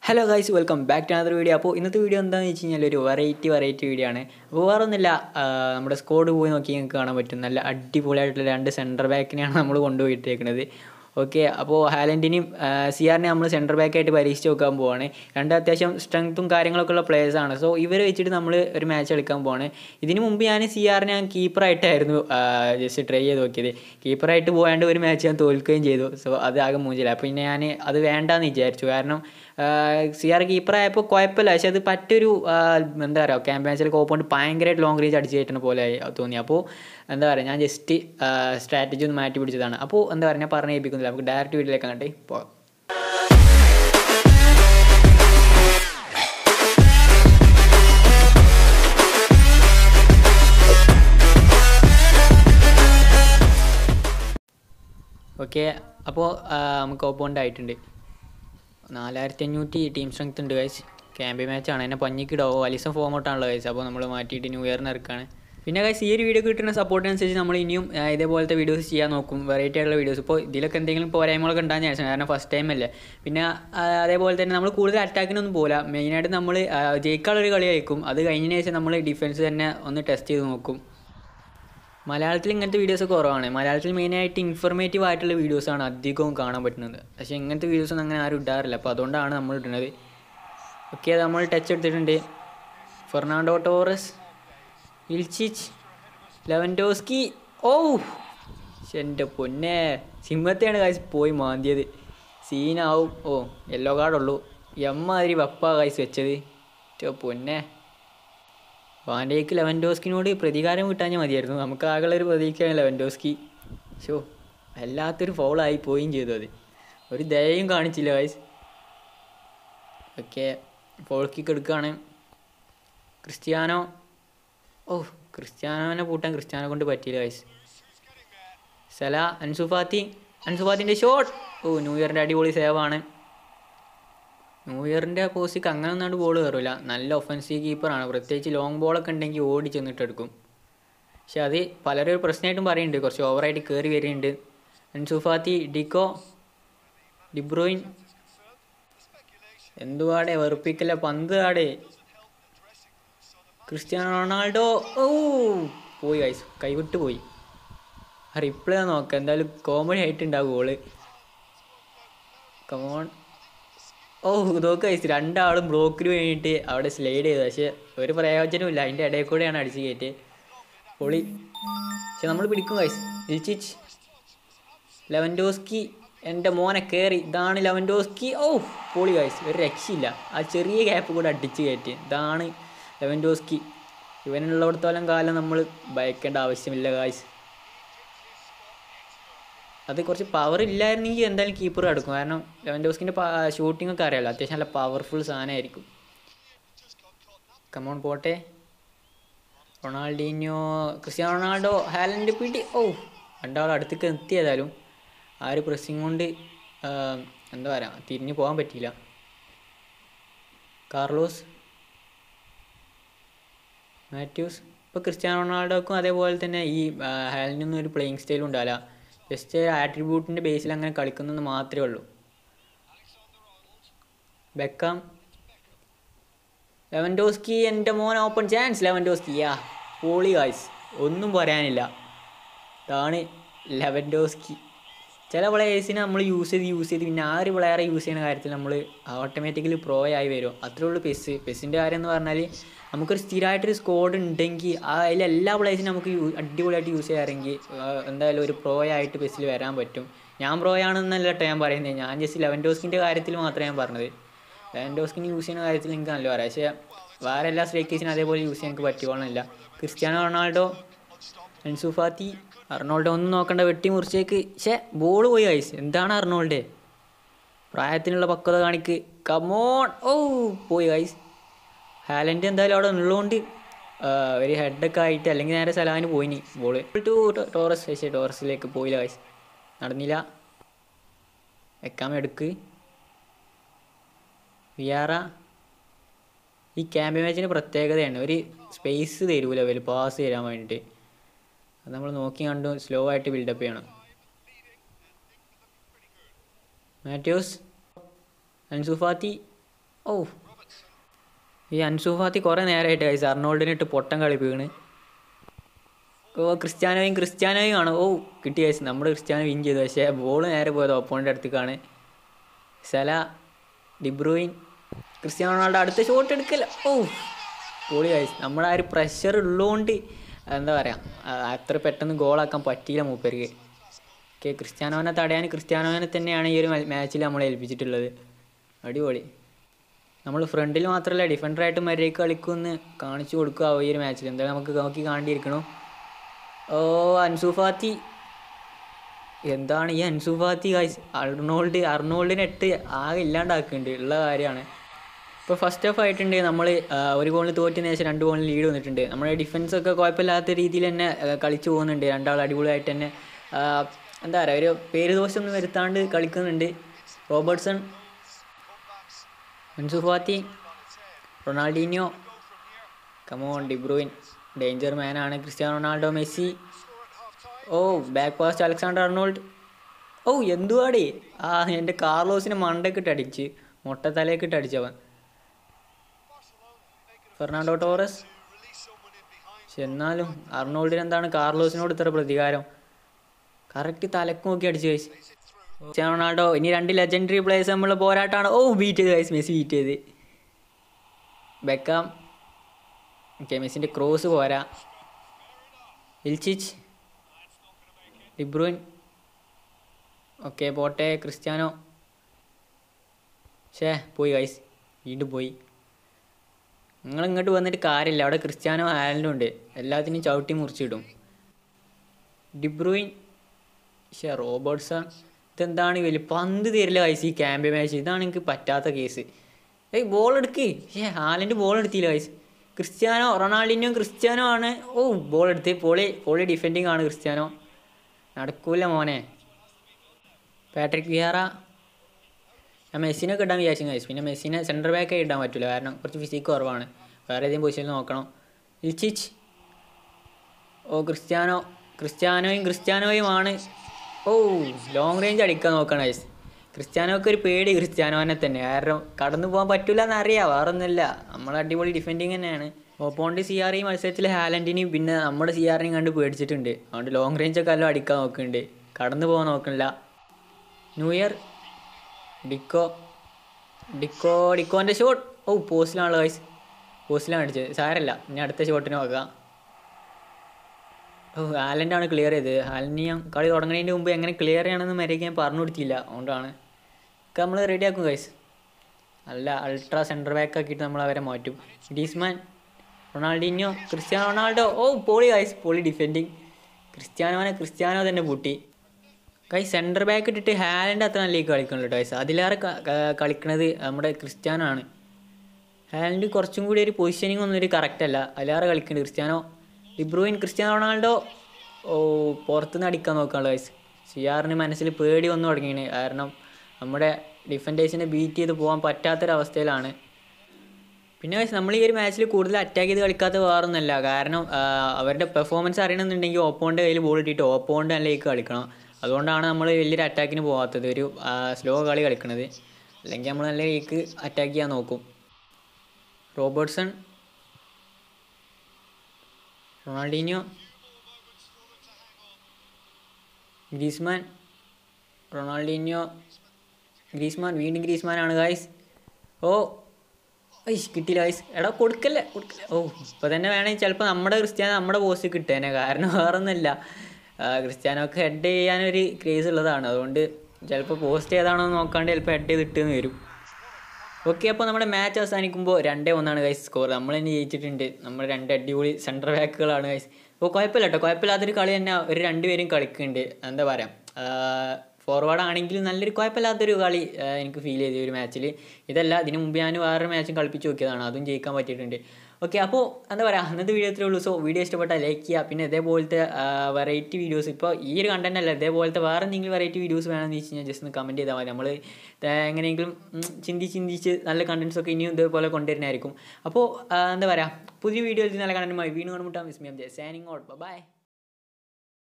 hello guys welcome back to another video അപ്പോൾ ഇന്നത്തെ video എന്താണെന്ന് വെച്ച് കഴിഞ്ഞാൽ ഒരു വെറൈറ്റി വെറൈറ്റി വീഡിയോ ആണ് അപ്പോൾ വേറെ ഒന്നുമില്ല ആ, നമ്മുടെ സ്കോഡ് പോയി നോക്കി നിങ്ങൾക്ക് കാണാൻ പറ്റും നല്ല അടിപൊളിയായിട്ടുള്ള രണ്ട് സെൻറ്റർ ബാക്കിനെയാണ് നമ്മൾ കൊണ്ടുപോയിട്ടേക്കുന്നത് ഓക്കെ അപ്പോൾ ഹാലൻഡിനെയും സി ആറിനെ നമ്മൾ സെൻറ്റർ ബാക്കായിട്ട് പരീക്ഷിച്ച് നോക്കാൻ പോവാണ് രണ്ട് അത്യാവശ്യം സ്ട്രെങ്ത്തും കാര്യങ്ങളൊക്കെ ഉള്ള players ആണ് സോ ഇവരെ വെച്ചിട്ട് നമ്മൾ ഒരു മാച്ച് കളിക്കാൻ പോവാണ് ഇതിന് മുമ്പ് ഞാൻ സി ആറിനെ ഞാൻ കീപ്പറായിട്ടായിരുന്നു ജസ്റ്റ് ട്രൈ ചെയ്ത് നോക്കിയത് കീപ്പറായിട്ട് പോയാണ്ട് ഒരു മാച്ച് ഞാൻ തോൽക്കുകയും ചെയ്തു സോ അത് ആകെ മൂഞ്ചില്ല അപ്പോൾ പിന്നെ ഞാൻ അത് വേണ്ടാന്ന് വിചാരിച്ചു കാരണം സി ആർ കീപ്പറായപ്പോൾ കുഴപ്പമില്ല പക്ഷെ അത് പറ്റൊരു ആ, എന്താ പറയുക ക്യാമ്പ് മാച്ചിലൊക്കെ ഓപ്പോണ്ട് ഭയങ്കരമായിട്ട് ലോങ് റേഞ്ച് അടിച്ച് കയറ്റുന്ന പോലെ ആയി തോന്നി അപ്പോൾ എന്താ പറയുക ഞാൻ ജസ്റ്റ് സ്ട്രാറ്റജി ഒന്ന് മാറ്റി പിടിച്ചതാണ് അപ്പോൾ എന്താ പറയുക ഞാൻ പറഞ്ഞു ഏൽപ്പിക്കുന്നില്ല നമുക്ക് ഡയറക്റ്റ് വീട്ടിലേക്ക് കണ്ടേ പോകാം ഓക്കെ അപ്പോൾ നമുക്ക് ഓപ്പോണ്ട് ആയിട്ടുണ്ട് നാലായിരത്തി അഞ്ഞൂറ്റി ടീം സ്ട്രെങ്ത് ഉണ്ട് ഗൈസ് ക്യാമ്പ് മാച്ചാണ് എന്നെ പഞ്ഞിക്കിടോ വലിസം ഫോം ഔട്ടാണല്ലോ ഗൈസ് അപ്പോൾ നമ്മൾ മാറ്റിയിട്ട് ന്യൂ ഇയറിന് ഇറക്കാണ് പിന്നെ ഗൈസ് ഈ ഒരു വീഡിയോ കിട്ടുന്ന സപ്പോർട്ടിനനുസരിച്ച് നമ്മൾ ഇനിയും ആ, ഇതേപോലത്തെ വീഡിയോസ് ചെയ്യാൻ നോക്കും വെറൈറ്റി ആയിട്ടുള്ള വീഡിയോസ് ഇപ്പോൾ ഇതിലൊക്കെ എന്തെങ്കിലും പോരായ്മകളൊക്കെ ഉണ്ടാകുന്ന ശേഷം കാരണം ഫസ്റ്റ് ടൈം അല്ലേ പിന്നെ ആ, അതേപോലെ തന്നെ നമ്മൾ കൂടുതൽ അറ്റാക്കിനൊന്നും പോകില്ല മെയിനായിട്ട് നമ്മൾ ജയിക്കാനുള്ളൊരു കളി ആയിരിക്കും അത് കഴിഞ്ഞതിന് ശേഷം നമ്മൾ ഡിഫൻസ് തന്നെ ഒന്ന് ടെസ്റ്റ് ചെയ്ത് നോക്കും മലയാളത്തിൽ ഇങ്ങനത്തെ വീഡിയോസ് കുറവാണ് മലയാളത്തിൽ മെയിനായിട്ട് ഇൻഫർമേറ്റീവ് ആയിട്ടുള്ള വീഡിയോസാണ് അധികവും കാണാൻ പറ്റുന്നത് പക്ഷേ ഇങ്ങനത്തെ വീഡിയോസൊന്നും അങ്ങനെ ആരും ഇടാറില്ല അപ്പോൾ അതുകൊണ്ടാണ് നമ്മൾ ഇടുന്നത് ഓക്കെ അത് നമ്മൾ ടച്ച് എടുത്തിട്ടുണ്ട് ഫെർണാണ്ടോ ടോറസ് ഇൽച്ചിച്ച് ലെവൻഡോസ്കി ഓ എൻ്റെ പൊന്നെ സിംഹത്തെയാണ് കാശ് പോയി മാന്തിയത് സീനാവും ഓ യെല്ലോ കാർഡുള്ളൂ എമ്മാതിരി വപ്പ കാശ് വെച്ചത് ചോ പൊന്നെ വാൻഡേക്ക് ലെവൻഡോസ്കിനോട് പ്രതികാരം കിട്ടാഞ്ഞാൽ മതിയായിരുന്നു നമുക്ക് ആകെയുള്ള ഒരു പ്രതീക്ഷയാണ് ലെവൻഡോസ്കി ഷോ വല്ലാത്തൊരു ഫോളായി പോവുകയും ചെയ്തു അത് ഒരു ദയയും കാണിച്ചില്ല വയസ് ഓക്കെ ഫോൾ കിക്ക് എടുക്കുകയാണ് ക്രിസ്ത്യാനോ ഓ ക്രിസ്ത്യാനോനെ പൂട്ടാൻ ക്രിസ്ത്യാനോ കൊണ്ട് പറ്റിയില്ല വയസ് സല അൻസുഫാത്തി അൻസുഫാത്തിൻ്റെ ഷോട്ട് ഓ ന്യൂ ഇയറിൻ്റെ അടിപൊളി സേവാണ് ന്യൂ ഇയറിൻ്റെ പോസ്റ്റിക്ക് അങ്ങനെ ഒന്നാണ്ട് ബോൾ കയറില്ല നല്ല ഒഫൻസീവ് കീപ്പറാണ് പ്രത്യേകിച്ച് ലോങ് ബോളൊക്കെ ഉണ്ടെങ്കിൽ ഓടി ചെന്നിട്ട് എടുക്കും പക്ഷെ അത് പലരും ഒരു പ്രശ്നമായിട്ടും പറയുന്നുണ്ട് കുറച്ച് ഓവറായിട്ട് കയറി വരുന്നുണ്ട് അൻസുഫാത്തി ഡിക്കോ ഡിബ്രോയിൻ എന്തുവാടെ വെറുപ്പിക്കല്ല പന്ത് ആടെ ക്രിസ്ത്യാനോ റൊണാൾഡോ ഓ പോയി കൈസ് കൈവിട്ട് പോയി റിപ്ലൈ നോക്കാം എന്തായാലും കോമഡി ആയിട്ടുണ്ടാവും ഗോള് കമോൺ ഓ ഇതൊക്കെ കഴിച്ചു രണ്ടാളും ബ്ലോക്കിന് വേണ്ടിയിട്ട് അവിടെ സ്ലൈഡ് ചെയ്തു പക്ഷേ ഒരു പ്രയോജനമില്ല അതിൻ്റെ ഇടയിൽ കൂടെയാണ് അടിച്ച് കയറ്റി പൊളി പക്ഷെ നമ്മൾ പിടിക്കും കൈസ് ഇൽച്ചിച്ച് ലെവൻഡോസ്കി എൻ്റെ മോനെ കയറി ഇതാണ് ലെവൻഡോസ്കി ഓ പൊളി കൈസ് ഒരു രക്ഷയില്ല ആ ചെറിയ ഗ്യാപ്പ് കൂടെ അടിച്ച് കയറ്റി ഇതാണ് ലെവൻഡോസ്കി ഇവനുള്ളിടത്തോളം കാലം നമ്മൾ ഭയക്കേണ്ട ആവശ്യമില്ല കായ്സ് അത് കുറച്ച് പവർ ഇല്ലായിരുന്നെങ്കിൽ എന്തായാലും കീപ്പർ എടുക്കും കാരണം ലെവൻഡോസ്കിൻ്റെ ഷൂട്ടിംഗ് ഒക്കെ അറിയാമല്ലോ അത്യാവശ്യം നല്ല പവർഫുൾ സാധനമായിരിക്കും കമോൺ പോട്ടെ റൊണാൾഡീഞ്ഞോ ക്രിസ്ത്യാനോ റൊണാൾഡോ ഹാലൻഡ് പിടി ഓ രണ്ടാളും അടുത്തേക്ക് എത്തിയതായാലും ആ ഒരു പ്രസ്സിങ് കൊണ്ട് ആ, എന്താ പറയുക തിരിഞ്ഞു പോകാൻ പറ്റിയില്ല കാർലോസ് മാത്യൂസ് ഇപ്പോൾ ക്രിസ്ത്യാനോ റൊണാൾഡോക്കും അതേപോലെ തന്നെ ഈ ഹാലിനൊന്നും ഒരു പ്ലേയിങ് സ്റ്റൈൽ ഉണ്ടാവില്ല ജസ്റ്റ് ആട്രിബ്യൂട്ടിൻ്റെ ബേസിൽ അങ്ങനെ കളിക്കുന്നെന്ന് മാത്രമേ ഉള്ളൂ ബെക്കാം ലെവൻഡോസ്കി എൻ്റെ മോൻ ഓപ്പൺ ചാൻസ് ലെവൻഡോസ്കി യാ പോളി ഗായ്സ് ഒന്നും പറയാനില്ല ഇതാണ് ലെവൻഡോസ്കി ചില പ്ലെയേഴ്സിനെ നമ്മൾ യൂസ് ചെയ്ത് യൂസ് ചെയ്ത് പിന്നെ ആ ഒരു പ്ലെയറെ യൂസ് ചെയ്യുന്ന കാര്യത്തിൽ നമ്മൾ ഓട്ടോമാറ്റിക്കലി പ്രോ ആയി വരും അത്രേ ഉള്ളൂ പെസ് പെസ്സിൻ്റെ കാര്യം എന്ന് പറഞ്ഞാൽ നമുക്കൊരു സ്ഥിരമായിട്ടൊരു സ്കോഡ് ഉണ്ടെങ്കിൽ ആ അതിൽ എല്ലാ പ്ലേയേഴ്സിനും നമുക്ക് യൂ അടിപൊളിയായിട്ട് യൂസ് ചെയ്യാറെങ്കിൽ എന്തായാലും ഒരു പ്രോ ആയിട്ട് പെസ്സിൽ വരാൻ പറ്റും ഞാൻ പ്രോ ആണെന്നല്ല കേട്ടോ ഞാൻ പറയുന്നത് ഞാൻ ജസ്റ്റ് ലെവൻ ഡോസ്കിൻ്റെ കാര്യത്തിൽ മാത്രമേ ഞാൻ പറഞ്ഞത് ലെവൻ ഡോസ്കിന് യൂസ് ചെയ്യുന്ന കാര്യത്തിൽ എനിക്ക് നല്ല പറയാം പക്ഷേ വേറെ എല്ലാ സ്ട്രൈക്കേഴ്സിനും അതേപോലെ യൂസ് ചെയ്യാൻ എനിക്ക് പറ്റുകയാണെന്നില്ല ക്രിസ്ത്യാനോ റൊണാൾഡോ അൻസുഫാത്തി അർണോൾഡോ ഒന്നും നോക്കണ്ട വെട്ടി മുറിച്ചേക്ക് ഷേ ബോൾ പോയി ഐസ് എന്താണ് അർണോൾഡേ പ്രായത്തിനുള്ള പക്വത കാണിക്ക് കമോൺ ഓ പോയി ഐസ് ഹാലൻഡ് എന്തായാലും അവിടെ ഉള്ളതുകൊണ്ട് ആ, ഒരു ഹെഡൊക്കെ ആയിട്ട് അല്ലെങ്കിൽ നേരെ സലാമിന് പോയിനി ബോൾ ടു ടോറസ് പക്ഷേ ടോറസിലേക്ക് പോയില്ല ഐസ് നടന്നില്ല വെക്കാൻ എടുക്ക് വിയാറ ഈ ക്യാമ്പ് മാച്ചിൻ്റെ പ്രത്യേകതയാണ് ഒരു സ്പേസ് തരൂല അവർ പാസ് തരാൻ വേണ്ടിയിട്ട് അത് നമ്മൾ നോക്കി കണ്ടു സ്ലോ ആയിട്ട് ബിൽഡപ്പ് ചെയ്യണം മാത്യൂസ് അൻസുഫാത്തി ഓ ഈ അൻസുഫാത്തി കുറേ നേരമായിട്ട് കഴിച്ചു അർണോൾഡിനിട്ട് പൊട്ടം കളി വീണ് ഓ ക്രിസ്ത്യാനോയും ക്രിസ്ത്യാനോയും ആണ് ഓ കിട്ടി കഴിച്ചു നമ്മുടെ ക്രിസ്ത്യാനോ വിൻ ചെയ്തു പക്ഷേ ബോൾ നേരെ പോയത് ഓപ്പോണിൻ്റെ അടുത്തേക്കാണ് സല ഡിബ്രൂയിൻ ക്രിസ്ത്യാനോ റൊണാൾഡോ അടുത്ത ഷോട്ട് എടുക്കല്ല ഓ പൊളി കഴിച്ചു നമ്മുടെ ആ ഒരു പ്രഷർ ഉള്ളതുകൊണ്ട് എന്താ പറയുക അത്ര പെട്ടെന്ന് ഗോളാക്കാൻ പറ്റിയില്ല മൂപ്പർക്ക് ഓക്കെ ക്രിസ്ത്യാനോനെ തടയാൻ ക്രിസ്ത്യാനോനെ തന്നെയാണ് ഈ ഒരു മാച്ചിൽ നമ്മളെ ഏൽപ്പിച്ചിട്ടുള്ളത് അടിപൊളി നമ്മൾ ഫ്രണ്ടിൽ മാത്രമല്ല ഡിഫൻഡറായിട്ട് മര്യാദയ്ക്ക് കളിക്കുമെന്ന് കാണിച്ചു കൊടുക്കുക ഈ ഒരു മാച്ചിൽ എന്തായാലും നമുക്ക് നോക്കി കാണേണ്ടിയിരിക്കണം ഓ അൻസുഫാത്തി എന്താണ് ഈ അൻസുഫാത്തി ഗൈസ് അർണോൾഡ് അർണോൾഡിനെ ഇട്ട് ആകെ ഇല്ലാണ്ടാക്കുന്നുണ്ട് ഉള്ള കാര്യമാണ് ഇപ്പോൾ ഫസ്റ്റ് ഹാഫ് ആയിട്ടുണ്ട് നമ്മൾ ഒരു ഗോളിന് തോറ്റിന് ശേഷം രണ്ട് ഗോളിന് ലീഡ് വന്നിട്ടുണ്ട് നമ്മുടെ ഡിഫൻസ് ഒക്കെ കുഴപ്പമില്ലാത്ത രീതിയിൽ തന്നെ ആ, കളിച്ചു പോകുന്നുണ്ട് രണ്ടാൾ അടിപൊളിയായിട്ട് തന്നെ ആ, എന്താ പറയുക ഒരു പേര് ദോഷമൊന്നും വരുത്താണ്ട് കളിക്കുന്നുണ്ട് Robertson Ansu Fati Ronaldinho come on De Bruyne danger മാനാണ് ക്രിസ്ത്യാനോ റൊണാൾഡോ മെസ്സി ഓ ബാക്ക് പാസ്റ്റ് അലക്സാണ്ടർ അർണോൾഡ് ഓ എന്തുവാടേ ആ എൻ്റെ കാർലോസിനെ മണ്ടക്കിട്ട് അടിച്ച് മൊട്ടത്തലയൊക്കെ അടിച്ചവൻ ഫെർണാണ്ടോ ടോറസ് പക്ഷെ എന്നാലും അർണോൾഡിന് എന്താണ് കാർലോസിനോട് ഇത്ര പ്രതികാരം കറക്റ്റ് തലക്ക് നോക്കി അടിച്ചു കഴിച്ച് ക്രിസ്ത്യാനോ റൊണാൾഡോ ഇനി രണ്ട് ലെജൻഡറി പ്ലേയേഴ്സ് തമ്മിലുള്ള പോരാട്ടമാണ് ഓ ബീറ്റ് ചെയ്ത് കഴിച്ച് മെസ്സി ബീറ്റ് ചെയ്ത് ബെക്കാം ഓക്കെ മെസ്സിൻ്റെ ക്രോസ് പോരാ ഇൽച്ചിച്ച് ഡിബ്രൂൻ ഓക്കെ പോട്ടെ ക്രിസ്ത്യാനോ ഷേ പോയി ഗൈസ് വീണ്ടും പോയി നിങ്ങൾ ഇങ്ങോട്ട് വന്നിട്ട് കാര്യമില്ല അവിടെ ക്രിസ്ത്യാനോ ആലൻഡും ഉണ്ട് എല്ലാത്തിനും ചവിട്ടി മുറിച്ചിടും ഡിബ്രൂയിൻ ഷേ റോബർട്ട്സൺ ഇതെന്താണ് വലിയ പന്ത് തരില്ല ഗൈസ് ഈ ക്യാമ്പ് മാച്ച് ഇതാണ് എനിക്ക് പറ്റാത്ത കേസ് ഏയ് ബോൾ എടുക്ക് ഷേ ഹാലൻഡ് ബോൾ എടുത്തില്ല ഗൈസ് ക്രിസ്ത്യാനോ റൊണാൾഡിനോ ക്രിസ്ത്യാനോ ആണ് ഓ ബോൾ എടുത്ത് പോളി പോളി ഡിഫെൻഡിങ് ആണ് ക്രിസ്ത്യാനോ നടക്കൂല മോനെ പാട്രിക് വിയാറ ഞാൻ മെസ്സിനൊക്കെ ഇടാൻ വിചാരിച്ചു ഗൈസ് പിന്നെ മെസ്സിനെ സെൻറ്റർ ബാക്ക് ഇടാൻ പറ്റില്ല കാരണം കുറച്ച് ഫിസിക്ക് കുറവാണ് വേറെ ഏതെങ്കിലും പൊസിഷനിൽ നോക്കണം ഇൽച്ചിച്ച് ഓ ക്രിസ്ത്യാനോ ക്രിസ്ത്യാനോയും ക്രിസ്ത്യാനോയുമാണ് ഓ ലോങ് റേഞ്ച് അടിക്കാൻ നോക്കണം ഗൈസ് ക്രിസ്ത്യാനോക്ക് ഒരു പേടി ക്രിസ്ത്യാനോനെ തന്നെ കാരണം കടന്നു പോകാൻ പറ്റില്ല എന്നറിയാം വേറെ ഒന്നുമില്ല നമ്മൾ അടിപൊളി ഡിഫെൻഡിങ് തന്നെയാണ് ഓപ്പോണ്ട് സി ആർ ഈ മത്സരത്തിൽ ഹാലൻഡിനെയും പിന്നെ നമ്മുടെ സി ആറിനെയും കണ്ട് പേടിച്ചിട്ടുണ്ട് അതുകൊണ്ട് ലോങ് റേഞ്ച് ഒക്കെ എല്ലാം അടിക്കാൻ നോക്കുന്നുണ്ട് കടന്നു പോകാൻ നോക്കണില്ല ന്യൂ ഇയർ ഡിക്കോ ഡിക്കോ ഡിക്കോൻ്റെ ഷോട്ട് ഓ പോസ്റ്റിലാണല്ലോ ഗൈസ് പോസ്റ്റിലാണ് അടിച്ചത് സാരല്ല ഇനി അടുത്ത ഷോട്ടിന് നോക്കാം ഓ ഹാലൻഡാണ് ക്ലിയർ ചെയ്തത് ഹാലൻഡ് ഞാൻ കളി തുടങ്ങുന്നതിന് മുമ്പ് എങ്ങനെ ക്ലിയർ ചെയ്യണമെന്ന് മര്യാദയ്ക്ക് ഞാൻ പറഞ്ഞു കൊടുത്തില്ല അതുകൊണ്ടാണ് ഒക്കെ നമ്മൾ റെഡി ആക്കും ഗൈസ് നല്ല അൾട്രാ സെൻറ്റർ ബാക്ക് ആക്കിയിട്ട് നമ്മൾ അവരെ മാറ്റും ഡീസ്മാൻ റൊണാൾഡിനോ ക്രിസ്ത്യാനോ റൊണാൾഡോ ഓ പോളി ഗൈസ് പോളി ഡിഫെൻഡിങ് ക്രിസ്ത്യാനോനെ ക്രിസ്ത്യാനോ തന്നെ പൂട്ടി കൈ സെൻറ്റർ ബാക്ക് ഇട്ടിട്ട് ഹാലൻഡ് അത്ര നല്ല കളിക്കണല്ലോ കേട്ടോ ഗൈസ് അതിലേറെ ക- ക- കളിക്കണത് നമ്മുടെ ക്രിസ്ത്യാനോ ആണ് ഹാലൻഡ് കുറച്ചും കൂടി ഒരു പൊസിഷനിങ് ഒന്നും ഒരു കറക്റ്റ് അല്ല അതിലേറെ കളിക്കുന്നുണ്ട് ക്രിസ്ത്യാനോ ഡിബ്രൂയിൻ ക്രിസ്ത്യാനോ റൊണാൾഡോ ഓ പുറത്തുനിന്ന് അടിക്കാൻ നോക്കാനുള്ള ഗൈസ് സിയാറിന് മനസ്സിൽ പേടി വന്നു തുടങ്ങിയാണ് കാരണം നമ്മുടെ ഡിഫൻഡേഴ്സിനെ ബീറ്റ് ചെയ്ത് പോകാൻ പറ്റാത്തൊരവസ്ഥയിലാണ് പിന്നെ guys, നമ്മൾ ഈ ഒരു മാച്ചിൽ കൂടുതൽ അറ്റാക്ക് ചെയ്ത് കളിക്കാത്ത വേറൊന്നുമല്ല കാരണം ആ, അവരുടെ പെർഫോമൻസ് അറിയണമെന്നുണ്ടെങ്കിൽ ഓപ്പോണിൻ്റെ കയ്യിൽ ബോൾ ഇട്ടിട്ട് ഓപ്പോണ്ട് അല്ലേക്ക് കളിക്കണം അതുകൊണ്ടാണ് നമ്മൾ വലിയൊരു അറ്റാക്കിന് പോകാത്തത് ഒരു സ്ലോ കളി കളിക്കണത് അല്ലെങ്കിൽ നമ്മൾ നല്ല രീതിക്ക് അറ്റാക്ക് ചെയ്യാൻ നോക്കും Robertson Ronaldinho Griezmann Ronaldinho Griezmann വീണ്ടും ഗ്രീസ്മാൻ ആണ് ഗായ്സ് ഓ ഐഷ് കിട്ടിയില്ല ഗൈസ് എടാ കൊടുക്കല്ലേ കൊടുക്കല്ലേ ഓ ഇപ്പോൾ തന്നെ വേണമെങ്കിൽ ചിലപ്പോൾ നമ്മുടെ ക്രിസ്ത്യാനോ നമ്മുടെ പോസ്റ്റ് കിട്ടേനെ കാരണം വേറൊന്നുമില്ല ക്രിസ്ത്യാനോക്ക് ഹെഡ് ചെയ്യാനൊരു ക്രേസ് ഉള്ളതാണ് അതുകൊണ്ട് ചിലപ്പോൾ പോസ്റ്റ് ഏതാണോ എന്ന് നോക്കാണ്ട് ചിലപ്പോൾ ഹെഡ് ചെയ്ത് ഇട്ടെന്ന് വരും ഓക്കെ അപ്പോൾ നമ്മുടെ മാച്ച് അവസാനിക്കുമ്പോൾ രണ്ടേ ഒന്നാണ് ഗൈസ് സ്കോർ നമ്മൾ തന്നെ ജയിച്ചിട്ടുണ്ട് നമ്മൾ രണ്ട് അടിപൊളി സെൻറ്റർ ബാക്കുകളാണ് ഗൈസ് അപ്പോൾ കുഴപ്പമില്ല കേട്ടോ കുഴപ്പമില്ലാത്തൊരു കളി തന്നെ ഒരു രണ്ടുപേരും കളിക്കുന്നുണ്ട് എന്താ പറയുക ഫോർവേഡ് ആണെങ്കിലും നല്ലൊരു കുഴപ്പമില്ലാത്തൊരു കളി ആ, എനിക്ക് ഫീൽ ചെയ്തു ഈ ഒരു മാച്ചിൽ ഇതല്ല ഇതിന് മുമ്പ് ഞാൻ വേറൊരു മാച്ചും കളിപ്പിച്ച് നോക്കിയതാണ് അതും ജയിക്കാൻ പറ്റിയിട്ടുണ്ട് ഓക്കെ അപ്പോൾ എന്താ പറയുക അന്നത്തെ വീഡിയോ ഇത്രേ ഉള്ളൂ സോ വീഡിയോ ഇഷ്ടപ്പെട്ടാൽ ലൈക്ക് ചെയ്യുക പിന്നെ ഇതേപോലത്തെ വെറൈറ്റി വീഡിയോസ് ഇപ്പോൾ ഈ ഒരു കണ്ടന്റ് അല്ല ഇതേപോലത്തെ വേറെ എന്തെങ്കിലും വെറൈറ്റി വീഡിയോസ് വേണമെന്ന് വെച്ച് കഴിഞ്ഞാൽ ജസ്റ്റ് ഒന്ന് കമൻറ്റ് ചെയ്താൽ മതി നമ്മൾ എങ്ങനെയെങ്കിലും ഉം, ചിന്തിച്ച് ചിന്തിച്ച് നല്ല കണ്ടൻസ് ഒക്കെ ഇനിയും ഇതേപോലെ കൊണ്ടുവരുന്നതായിരിക്കും അപ്പോൾ എന്താ പറയുക പുതിയ വീഡിയോയിൽ നല്ല കണ്ടന്റുമായി വീണ്ടും കണ്ടുമുട്ടാം വിസ്മയം സൈനിങ് ഔട്ട് ബൈ